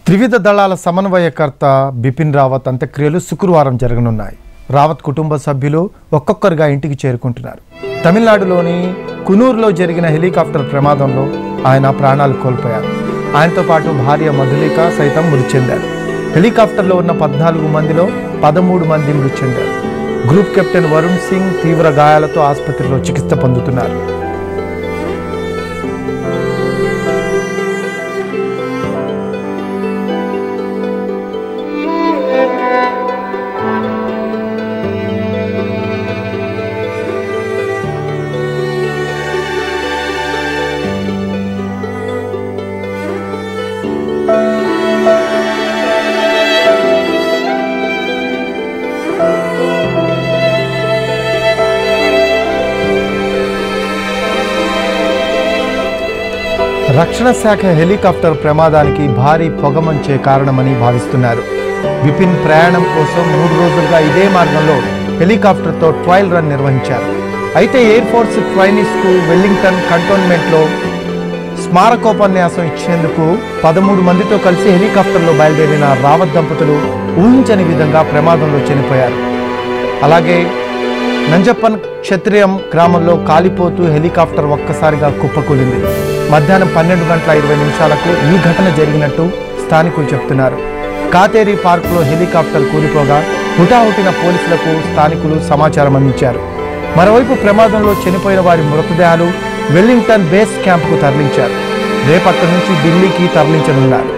త్రివిధ దళాల సమన్వయకర్త బిపిన్ రావత్ అంత్యక్రియలు శుక్రవారం జరగనున్నాయి రావత్ కుటుంబ సభ్యులు ఒక్కొక్కరుగా ఇంటికి చేరుకుంటున్నారు తమిళనాడులోని కునూరులో జరిగిన హెలికాప్టర్ ప్రమాదంలో ఆయన ప్రాణాలు కోల్పోయారు ఆయనతో పాటు భార్య మధులిక సైతం మృతి చెందారు హెలికాప్టర్లో ఉన్న పద్నాలుగు మందిలో పదమూడు మంది మృతి చెందారు గ్రూప్ కెప్టెన్ వరుణ్ సింగ్ తీవ్ర గాయాలతో ఆసుపత్రిలో చికిత్స పొందుతున్నారు రక్షణ శాఖ హెలికాప్టర్ ప్రమాదానికి భారీ పొగమంచే కారణమని భావిస్తున్నారు విపిన్ ప్రయాణం కోసం మూడు రోజులుగా ఇదే మార్గంలో హెలికాప్టర్తో ట్రయల్ రన్ నిర్వహించారు అయితే ఎయిర్ ఫోర్స్ ట్రైనీస్కు వెల్లింగ్టన్ కంటోన్మెంట్లో స్మారకోపన్యాసం ఇచ్చేందుకు పదమూడు మందితో కలిసి హెలికాప్టర్లో బయలుదేరిన రావత్ దంపతులు ఊహించని విధంగా ప్రమాదంలో చనిపోయారు అలాగే నంజప్పన్ క్షత్రియం గ్రామంలో కాలిపోతూ హెలికాప్టర్ ఒక్కసారిగా కుప్పకూలింది మధ్యాహ్నం పన్నెండు గంటల ఇరవై నిమిషాలకు ఈ ఘటన జరిగినట్టు స్థానికులు చెప్తున్నారు కాతేరి పార్కులో హెలికాప్టర్ కూలిపోగా హుటాహుటిన పోలీసులకు స్థానికులు సమాచారం అందించారు మరోవైపు ప్రమాదంలో చనిపోయిన వారి మృతదేహాలు వెల్లింగ్టన్ బేస్ క్యాంపుకు తరలించారు రేపటి నుంచి ఢిల్లీకి తరలించనున్నారు